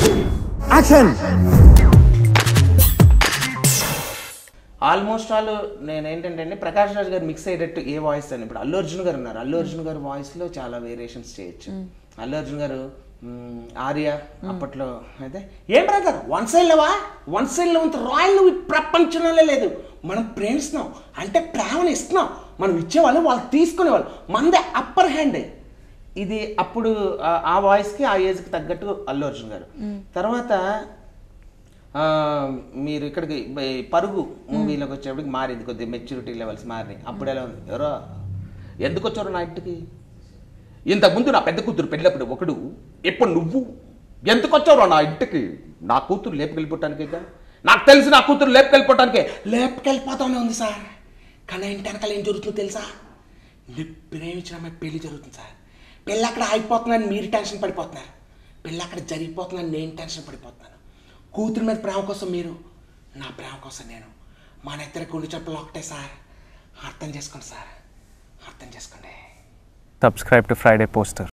Action almost all నేను ఏంటంటే అండి ప్రకాష్ రాజ్ గారు మిక్స్ అయ్యేటట్టు ఏ వాయిస్ అని ఇప్పుడు అల్లు అర్జున్ గారు ఉన్నారు అల్లు అర్జున్ గారు వాయిస్ లో చాలా వేరియేషన్స్ చేయొచ్చు అల్లు అర్జున్ గారు మ్, ఆర్య అప్పట్లో అయితే ఏం బ్రదర్ వన్ సైడ్ లవా వన్ సైడ్ లో అంత రాయల్ నువ్వు ఈ ప్రపంచంలో లేదు మనం ప్రేమిస్తున్నాం అంటే ప్రేమను ఇస్తున్నాం మనం ఇచ్చేవాళ్ళు వాళ్ళు తీసుకునేవాళ్ళు మనదే అప్పర్ హ్యాండ్ ఇది అప్పుడు ఆ- ఆ వాయిస్కి ఆ ఏజ్కి తగ్గట్టు అల్లు అర్జున్ గారు తర్వాత ఆ, మీరు ఇక్కడికి బై- పరుగు మూవీలోకి వచ్చేప్పటికి మారింది కొద్దిగా మెచ్యూరిటీ లెవెల్స్ మారినాయి అప్పుడు ఎలా ఉంది ఎవరో ఎందుకు వచ్చారు నా ఇంటికి ఇంతకుముందు నా పెద్ద కూతురు పెళ్ళప్పుడు ఒకడు ఇప్పుడు నువ్వు ఎందుకు వచ్చావు నా ఇంటికి నా కూతురు లేపుకెళ్ళిపోవటానికే నాకు తెలిసి నా కూతురు లేపుకెళ్ళిపోవటానికే లేపుకెళ్ళిపోతానే ఉంది సార్ కానీ ఇంటి వెనకాల ఏం జరుగుతుందో తెలుసా మీరు ప్రేమించిన అమ్మాయి పెళ్లి జరుగుతుంది సార్ పెళ్ళి అక్కడ ఆగిపోతుందని మీరు టెన్షన్ పడిపోతున్నారు పెళ్ళి అక్కడ జరిగిపోతుందని నేను టెన్షన్ పడిపోతున్నాను కూతురు మీద ప్రేమ కోసం మీరు నా ప్రేమ కోసం నేను మన ఇద్దరి గుండె చెప్పులు ఒకటే సార్ అర్థం చేసుకోండి సార్ అర్థం చేసుకోండి subscribe to Friday Poster.